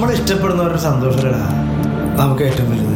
നമ്മൾ ഇഷ്ടപ്പെടുന്നവരുടെ സന്തോഷമല്ലടാ നമുക്ക് ഏറ്റവും വലുത്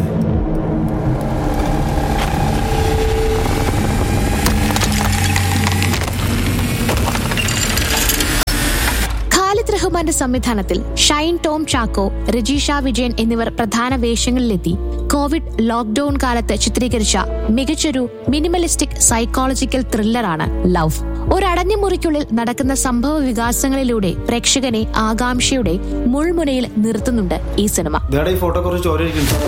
ഖാലിദ് റഹ്മാന്റെ സംവിധാനത്തിൽ ഷൈൻ ടോം ചാക്കോ രജീഷ വിജയൻ എന്നിവർ പ്രധാന വേഷങ്ങളിലെത്തി കോവിഡ് ലോക്ക്ഡൌൺ കാലത്ത് ചിത്രീകരിച്ച മികച്ചൊരു മിനിമലിസ്റ്റിക് സൈക്കോളജിക്കൽ ത്രില്ലറാണ് ലവ് ഒരടഞ്ഞ മുറിക്കുള്ളിൽ നടക്കുന്ന സംഭവ വികാസങ്ങളിലൂടെ പ്രേക്ഷകനെ ആകാംക്ഷയുടെ മുൾമുനയിൽ നിർത്തുന്നുണ്ട് ഈ സിനിമ ഇതേടെ ഈ ഫോട്ടോ കുറച്ച് ചോര ഇരിക്കുന്നു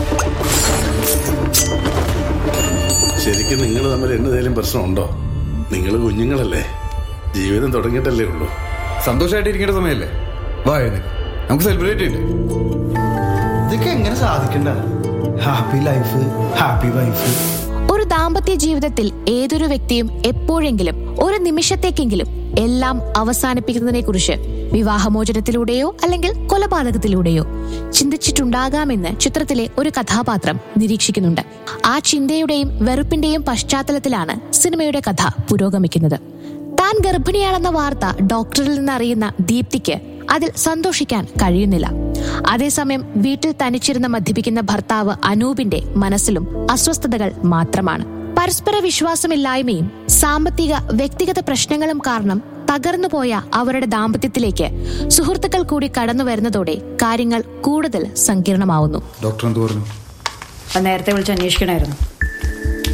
ശരിക്കും നിങ്ങൾ തമ്മിൽ എന്നതേലും പ്രശ്നമുണ്ടോ നിങ്ങൾ കുഞ്ഞുങ്ങളല്ലേ ജീവിതം തുടങ്ങിയിട്ടല്ലേ ഉള്ളൂ സന്തോഷമായിട്ട് ഇരിക്കേണ്ട സമയല്ലേ വാ എഴുന്നേക്ക്. നമുക്ക് സെലിബ്രേറ്റ് ചെയ്യണ്ടേ ഇതൊക്കെ എങ്ങനെ സാധിക്കണ്ട ഹാപ്പി ലൈഫ് ഹാപ്പി വൈഫ് ഒരു ദാമ്പത്യ ജീവിതത്തിൽ ഏതൊരു വ്യക്തിയും എപ്പോഴെങ്കിലും ഒരു നിമിഷത്തേക്കെങ്കിലും എല്ലാം അവസാനിപ്പിക്കുന്നതിനെ കുറിച്ച് വിവാഹമോചനത്തിലൂടെയോ അല്ലെങ്കിൽ കൊലപാതകത്തിലൂടെയോ ചിന്തിച്ചിട്ടുണ്ടാകാമെന്ന് ചിത്രത്തിലെ ഒരു കഥാപാത്രം നിരീക്ഷിക്കുന്നുണ്ട് ആ ചിന്തയുടെയും വെറുപ്പിന്റെയും പശ്ചാത്തലത്തിലാണ് സിനിമയുടെ കഥ പുരോഗമിക്കുന്നത് താൻ ഗർഭിണിയാണെന്ന വാർത്ത ഡോക്ടറിൽ നിന്ന് അറിയുന്ന ദീപ്തിക്ക് അതിൽ സന്തോഷിക്കാൻ കഴിയുന്നില്ല അതേസമയം വീട്ടിൽ തനിച്ചിരുന്ന് മദ്യപിക്കുന്ന ഭർത്താവ് അനൂപിന്റെ മനസ്സിലും അസ്വസ്ഥതകൾ മാത്രമാണ് പരസ്പര വിശ്വാസമില്ലായ്മയും സാമ്പത്തിക വ്യക്തിഗത പ്രശ്നങ്ങളും കാരണം തകർന്നുപോയ അവരുടെ ദാമ്പത്യത്തിലേക്ക് സുഹൃത്തുക്കൾ കൂടി കടന്നു വരുന്നതോടെ കാര്യങ്ങൾ കൂടുതൽ സങ്കീർണമാവുന്നു ഡോക്ടർ എന്ത് പറഞ്ഞു അത് നേരത്തെ വിളിച്ച് അന്വേഷിക്കണമായിരുന്നു